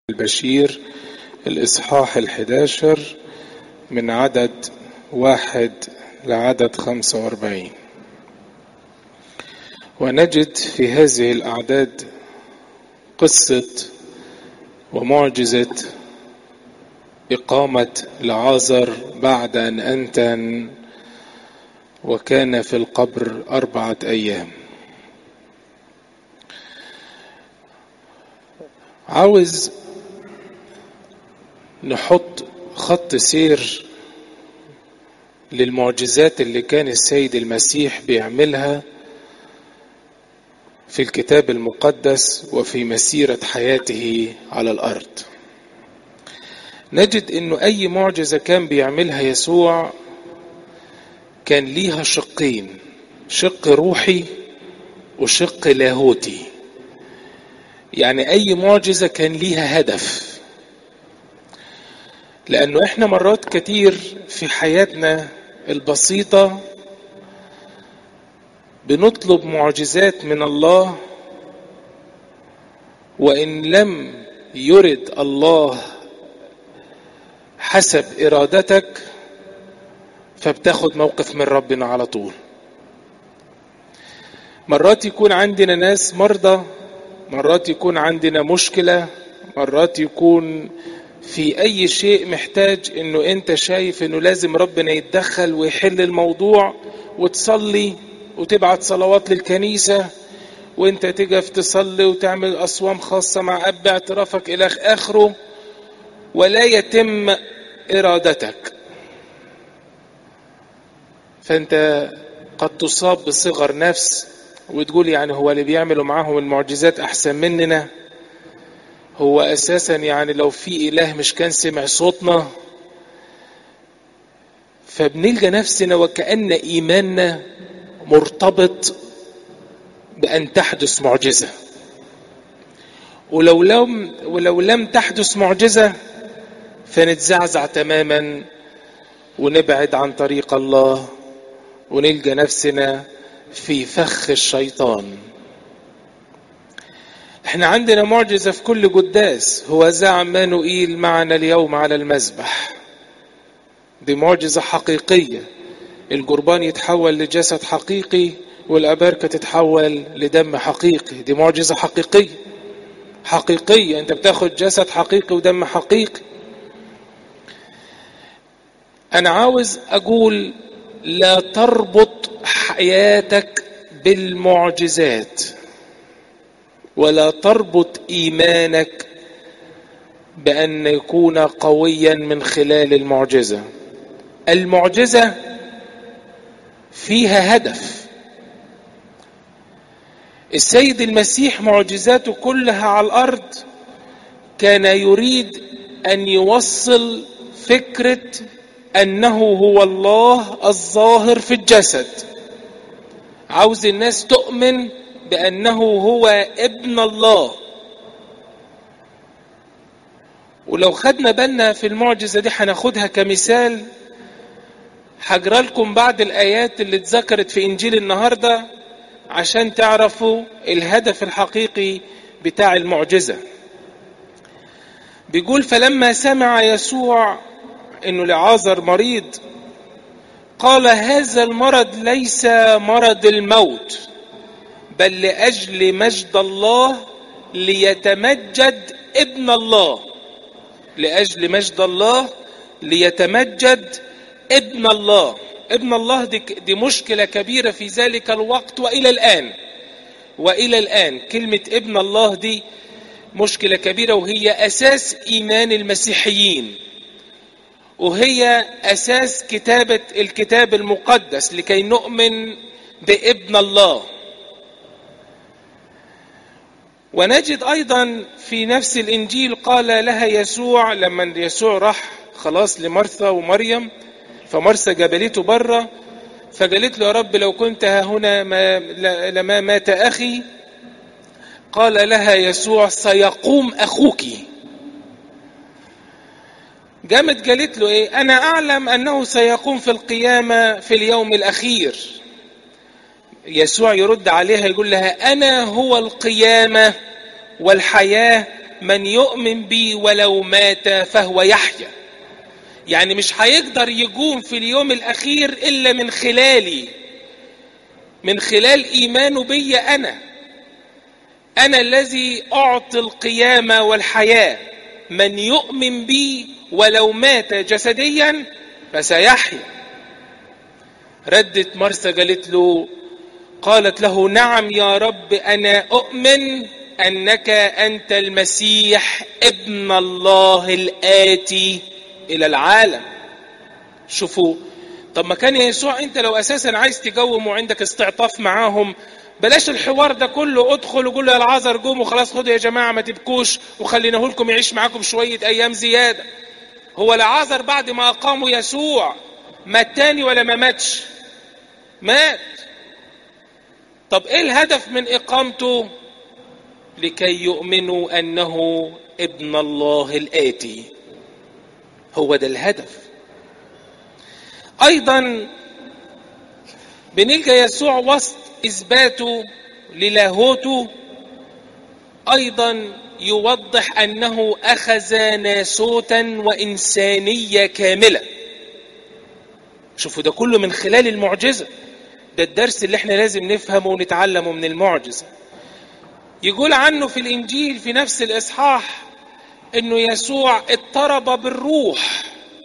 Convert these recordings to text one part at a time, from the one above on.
البشير الإصحاح الحداشر من عدد واحد لعدد خمسة واربعين ونجد في هذه الأعداد قصة ومعجزة إقامة لعازر بعد أن أنتن وكان في القبر أربعة أيام عاوز نحط خط سير للمعجزات اللي كان السيد المسيح بيعملها في الكتاب المقدس وفي مسيرة حياته على الأرض نجد انه اي معجزة كان بيعملها يسوع كان ليها شقين شق روحي وشق لاهوتي يعني اي معجزة كان ليها هدف لانه احنا مرات كتير في حياتنا البسيطة بنطلب معجزات من الله وان لم يرد الله حسب ارادتك فبتاخد موقف من ربنا على طول مرات يكون عندنا ناس مرضى مرات يكون عندنا مشكلة مرات يكون في اي شيء محتاج انه انت شايف انه لازم ربنا يتدخل ويحل الموضوع وتصلي وتبعت صلوات للكنيسة وانت تقف تصلي وتعمل اصوام خاصة مع اب اعترافك الى اخره ولا يتم ارادتك فانت قد تصاب بصغر نفس وتقول يعني هو اللي بيعملوا معاهم المعجزات احسن مننا هو اساسا يعني لو في اله مش كان سمع صوتنا فبنلقى نفسنا وكأن ايماننا مرتبط بان تحدث معجزه ولو لم ولو لم تحدث معجزه فنتزعزع تماما ونبعد عن طريق الله ونلقى نفسنا في فخ الشيطان احنا عندنا معجزة في كل قداس هو ذا عمانوئيل معنا اليوم على المذبح دي معجزة حقيقية القربان يتحول لجسد حقيقي والأباركة تتحول لدم حقيقي دي معجزة حقيقية حقيقية انت بتاخد جسد حقيقي ودم حقيقي انا عاوز اقول لا تربط حياتك بالمعجزات ولا تربط ايمانك بان يكون قويا من خلال المعجزه المعجزه فيها هدف السيد المسيح معجزاته كلها على الارض كان يريد ان يوصل فكره انه هو الله الظاهر في الجسد عاوز الناس تؤمن بانه هو ابن الله ولو خدنا بالنا في المعجزه دي هناخدها كمثال هجرى لكم بعض الايات اللي اتذكرت في انجيل النهارده عشان تعرفوا الهدف الحقيقي بتاع المعجزه بيقول فلما سمع يسوع انه لعازر مريض قال هذا المرض ليس مرض الموت بل لاجل مجد الله ليتمجد ابن الله لاجل مجد الله ليتمجد ابن الله ابن الله دي, دي مشكله كبيره في ذلك الوقت والى الان والى الان كلمه ابن الله دي مشكله كبيره وهي اساس ايمان المسيحيين وهي اساس كتابه الكتاب المقدس لكي نؤمن بابن الله ونجد ايضا في نفس الانجيل قال لها يسوع لما يسوع راح خلاص لمرثا ومريم فمرثا جبلته بره فقالت له يا رب لو كنت ها هنا ما لما مات اخي قال لها يسوع سيقوم اخوك قامت قالت له ايه انا اعلم انه سيقوم في القيامه في اليوم الاخير يسوع يرد عليها يقول لها انا هو القيامه والحياه من يؤمن بي ولو مات فهو يحيا يعني مش هيقدر يقوم في اليوم الأخير إلا من خلالي من خلال إيمانه بي أنا أنا الذي أعطي القيامة والحياة من يؤمن بي ولو مات جسديا فسيحيا ردت مرسى قالت له قالت له نعم يا رب أنا أؤمن أنك أنت المسيح ابن الله الآتي إلى العالم شوفوا طب ما كان يسوع أنت لو أساسا عايز تجوم وعندك استعطاف معاهم بلاش الحوار ده كله ادخل وقول له يا العذر قوم وخلاص خدوا يا جماعة ما تبكوش وخليناه لكم يعيش معاكم شوية أيام زيادة هو العذر بعد ما أقاموا يسوع مات تاني ولا ما ماتش مات طب ايه الهدف من اقامته لكي يؤمنوا انه ابن الله الاتي هو ده الهدف ايضا بنلقى يسوع وسط اثباته للاهوته ايضا يوضح انه اخذ ناسوتا وانسانيه كامله شوفوا ده كله من خلال المعجزه ده الدرس اللي احنا لازم نفهمه ونتعلمه من المعجزة يقول عنه في الإنجيل في نفس الإصحاح إنه يسوع اضطرب بالروح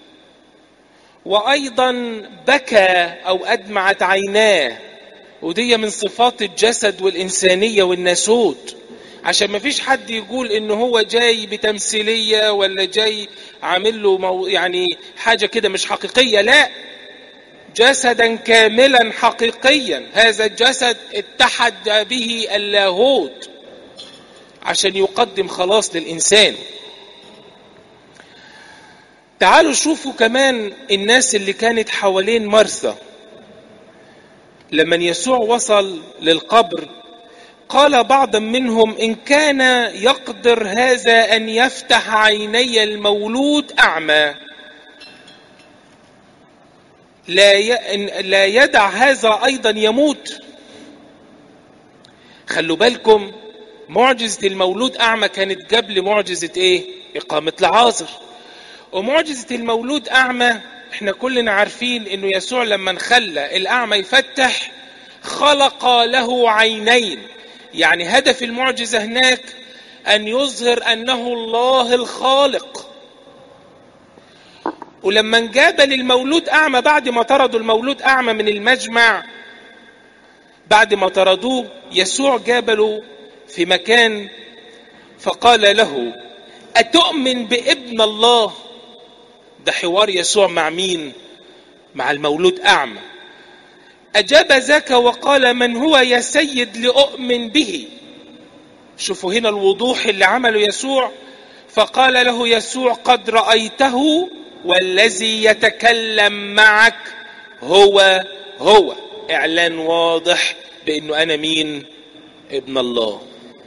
وأيضا بكى أو أدمعت عيناه ودي من صفات الجسد والإنسانية والناسوت عشان ما فيش حد يقول إنه هو جاي بتمثيلية ولا جاي عامل له مو يعني حاجة كده مش حقيقية لا جسدا كاملا حقيقيا هذا الجسد اتحد به اللاهوت عشان يقدم خلاص للإنسان تعالوا شوفوا كمان الناس اللي كانت حوالين مرثا لما يسوع وصل للقبر قال بعض منهم إن كان يقدر هذا أن يفتح عيني المولود أعمى لا لا يدع هذا ايضا يموت خلوا بالكم معجزة المولود أعمى كانت قبل معجزة إيه؟ إقامة العازر ومعجزة المولود أعمى إحنا كلنا عارفين إنه يسوع لما خلى الأعمى يفتح خلق له عينين يعني هدف المعجزة هناك أن يظهر أنه الله الخالق ولما انجابل المولود أعمى بعد ما طردوا المولود أعمى من المجمع بعد ما طردوه يسوع جابله في مكان فقال له أتؤمن بابن الله ده حوار يسوع مع مين مع المولود أعمى أجاب ذاك وقال من هو يا سيد لأؤمن به شوفوا هنا الوضوح اللي عمله يسوع فقال له يسوع قد رأيته والذي يتكلم معك هو هو اعلان واضح بانه انا مين ابن الله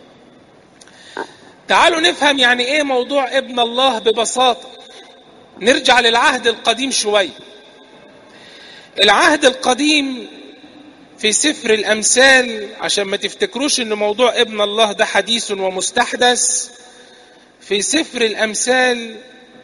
تعالوا نفهم يعني ايه موضوع ابن الله ببساطه نرجع للعهد القديم شويه العهد القديم في سفر الامثال عشان ما تفتكروش ان موضوع ابن الله ده حديث ومستحدث في سفر الامثال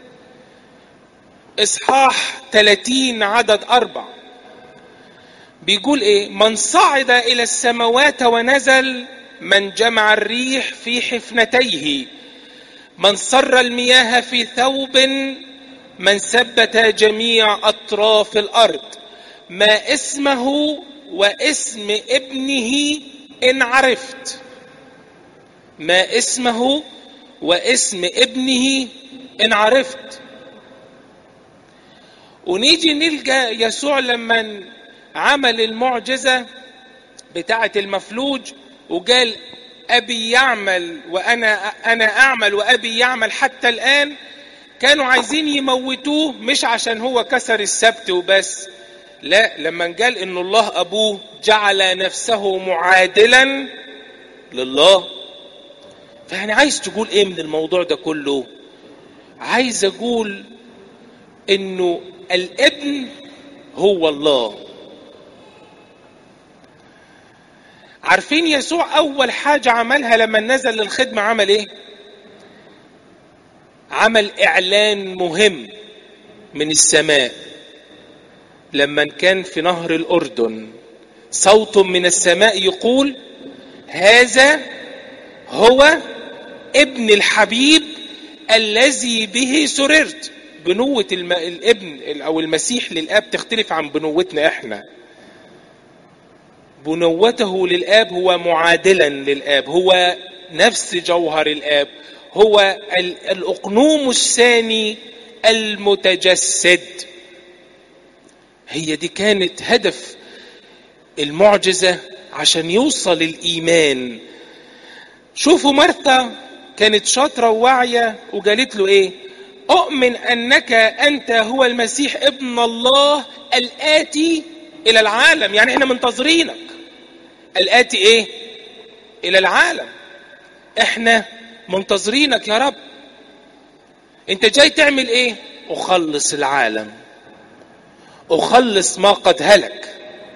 اصحاح 30 عدد أربع بيقول ايه من صعد الى السماوات ونزل من جمع الريح في حفنتيه من صر المياه في ثوب من ثبت جميع اطراف الارض ما اسمه واسم ابنه ان عرفت ما اسمه واسم ابنه ان عرفت ونيجي نلقى يسوع لما عمل المعجزة بتاعة المفلوج وقال أبي يعمل وأنا أنا أعمل وأبي يعمل حتى الآن كانوا عايزين يموتوه مش عشان هو كسر السبت وبس لا لما قال إن الله أبوه جعل نفسه معادلا لله فيعني عايز تقول إيه من الموضوع ده كله عايز أقول إنه الابن هو الله عارفين يسوع اول حاجة عملها لما نزل للخدمة عمل ايه عمل اعلان مهم من السماء لما كان في نهر الاردن صوت من السماء يقول هذا هو ابن الحبيب الذي به سررت بنوة الم... الابن او المسيح للاب تختلف عن بنوتنا احنا بنوته للاب هو معادلا للاب هو نفس جوهر الاب هو الاقنوم الثاني المتجسد هي دي كانت هدف المعجزه عشان يوصل الايمان شوفوا مرثا كانت شاطره وواعيه وقالت له ايه اؤمن انك انت هو المسيح ابن الله الاتي الى العالم يعني احنا منتظرينك الاتي ايه الى العالم احنا منتظرينك يا رب انت جاي تعمل ايه اخلص العالم اخلص ما قد هلك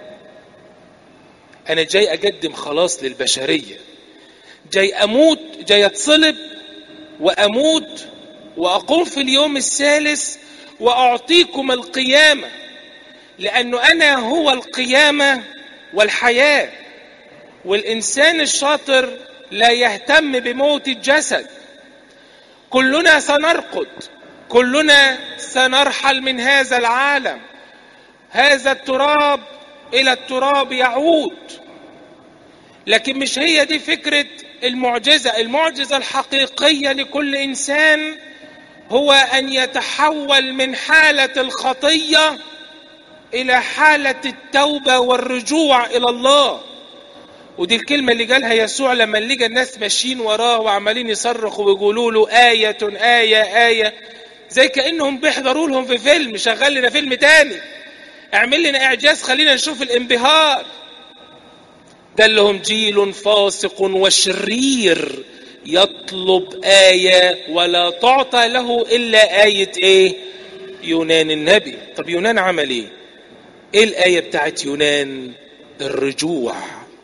انا جاي اقدم خلاص للبشريه جاي اموت جاي اتصلب واموت واقوم في اليوم الثالث واعطيكم القيامه لانه انا هو القيامه والحياه والانسان الشاطر لا يهتم بموت الجسد كلنا سنرقد كلنا سنرحل من هذا العالم هذا التراب الى التراب يعود لكن مش هي دي فكره المعجزه المعجزه الحقيقيه لكل انسان هو ان يتحول من حاله الخطيه الى حاله التوبه والرجوع الى الله ودي الكلمه اللي قالها يسوع لما لقى الناس ماشيين وراه وعمالين يصرخوا ويقولوا له ايه ايه ايه زي كانهم بيحضروا لهم في فيلم شغل لنا فيلم تاني اعمل لنا اعجاز خلينا نشوف الانبهار ده لهم جيل فاسق وشرير يطلب آية ولا تعطى له إلا آية إيه؟ يونان النبي طب يونان عمل إيه؟ إيه الآية بتاعت يونان؟ الرجوع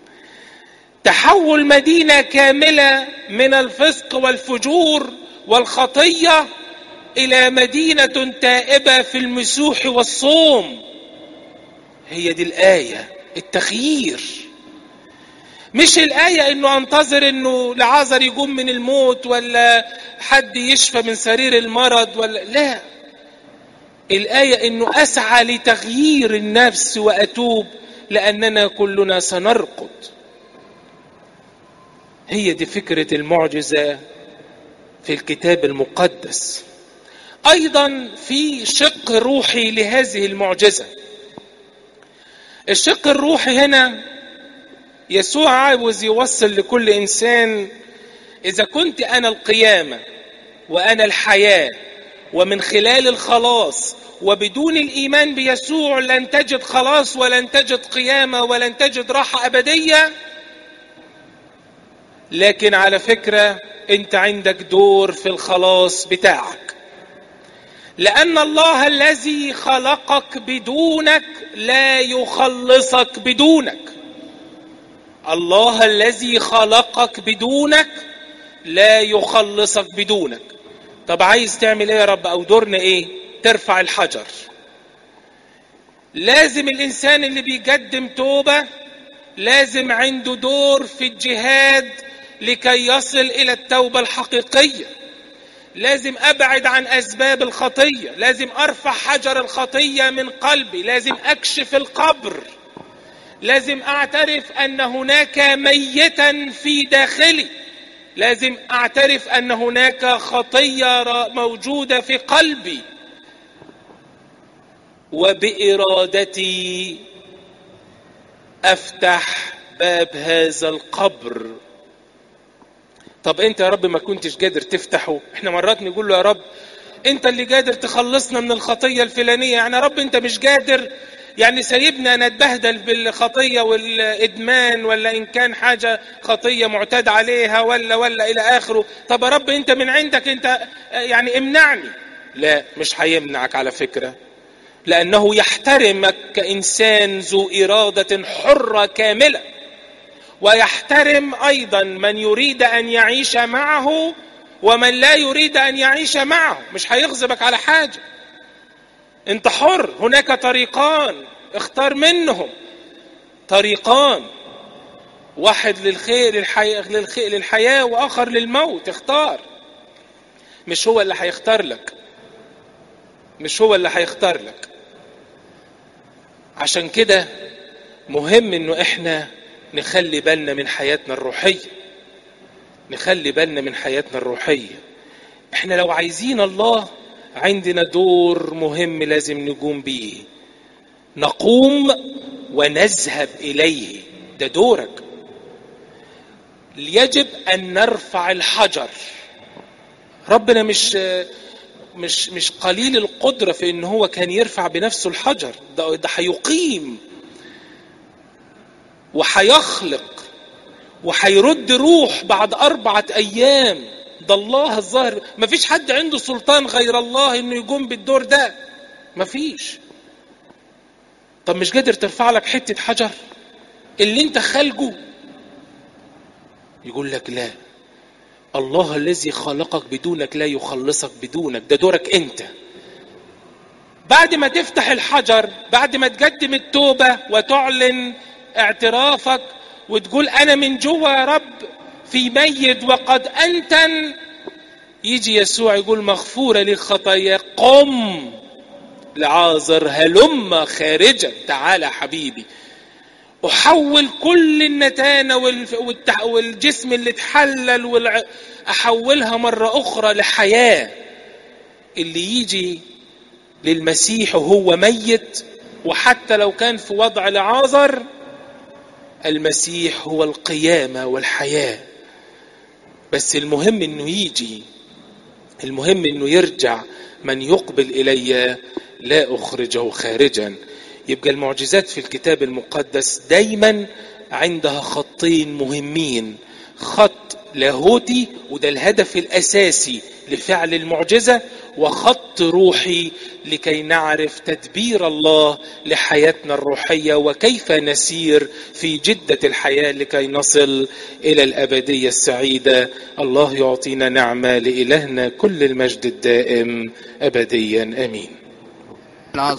تحول مدينة كاملة من الفسق والفجور والخطية إلى مدينة تائبة في المسوح والصوم هي دي الآية التخيير مش الآية إنه أنتظر إنه لعازر يقوم من الموت ولا حد يشفى من سرير المرض ولا لا الآية إنه أسعى لتغيير النفس وأتوب لأننا كلنا سنرقد هي دي فكرة المعجزة في الكتاب المقدس أيضا في شق روحي لهذه المعجزة الشق الروحي هنا يسوع عاوز يوصل لكل انسان اذا كنت انا القيامه وانا الحياه ومن خلال الخلاص وبدون الايمان بيسوع لن تجد خلاص ولن تجد قيامه ولن تجد راحه ابديه لكن على فكره انت عندك دور في الخلاص بتاعك لان الله الذي خلقك بدونك لا يخلصك بدونك الله الذي خلقك بدونك لا يخلصك بدونك طب عايز تعمل ايه يا رب او دورنا ايه ترفع الحجر لازم الانسان اللي بيقدم توبة لازم عنده دور في الجهاد لكي يصل الى التوبة الحقيقية لازم ابعد عن اسباب الخطية لازم ارفع حجر الخطية من قلبي لازم اكشف القبر لازم اعترف ان هناك ميتا في داخلي لازم اعترف ان هناك خطيه موجوده في قلبي وبارادتي افتح باب هذا القبر طب انت يا رب ما كنتش قادر تفتحه احنا مرات نقول له يا رب انت اللي قادر تخلصنا من الخطيه الفلانيه يعني يا رب انت مش قادر يعني سايبنا نتبهدل بالخطية والإدمان ولا إن كان حاجة خطية معتاد عليها ولا ولا إلى آخره طب يا رب أنت من عندك أنت يعني امنعني لا مش هيمنعك على فكرة لأنه يحترمك كإنسان ذو إرادة حرة كاملة ويحترم أيضا من يريد أن يعيش معه ومن لا يريد ان يعيش معه مش هيغضبك على حاجه انت حر هناك طريقان اختار منهم طريقان واحد للخير للحياة, للخير للحياة وآخر للموت اختار مش هو اللي هيختار لك مش هو اللي هيختار لك عشان كده مهم انه احنا نخلي بالنا من حياتنا الروحية نخلي بالنا من حياتنا الروحية احنا لو عايزين الله عندنا دور مهم لازم نقوم بيه نقوم ونذهب إليه ده دورك يجب أن نرفع الحجر ربنا مش مش مش قليل القدرة في إن هو كان يرفع بنفسه الحجر ده ده هيقيم وهيخلق وهيرد روح بعد أربعة أيام ده الله الظاهر مفيش حد عنده سلطان غير الله إنه يقوم بالدور ده مفيش طب مش قادر ترفع لك حتة حجر اللي انت خالقه يقول لك لا الله الذي خلقك بدونك لا يخلصك بدونك ده دورك انت بعد ما تفتح الحجر بعد ما تقدم التوبة وتعلن اعترافك وتقول انا من جوا يا رب في ميت وقد انتن يجي يسوع يقول مغفورة لي خطايا قم لعازر هلم خارجا تعالى حبيبي احول كل النتانة والجسم اللي اتحلل والع... احولها مرة اخرى لحياة اللي يجي للمسيح وهو ميت وحتى لو كان في وضع لعازر المسيح هو القيامة والحياة بس المهم انه يجي المهم انه يرجع من يقبل الي لا اخرجه خارجا يبقى المعجزات في الكتاب المقدس دايما عندها خطين مهمين خط لاهوتي وده الهدف الاساسي لفعل المعجزه وخط روحي لكي نعرف تدبير الله لحياتنا الروحيه وكيف نسير في جده الحياه لكي نصل الى الابديه السعيده الله يعطينا نعمه لالهنا كل المجد الدائم ابديا امين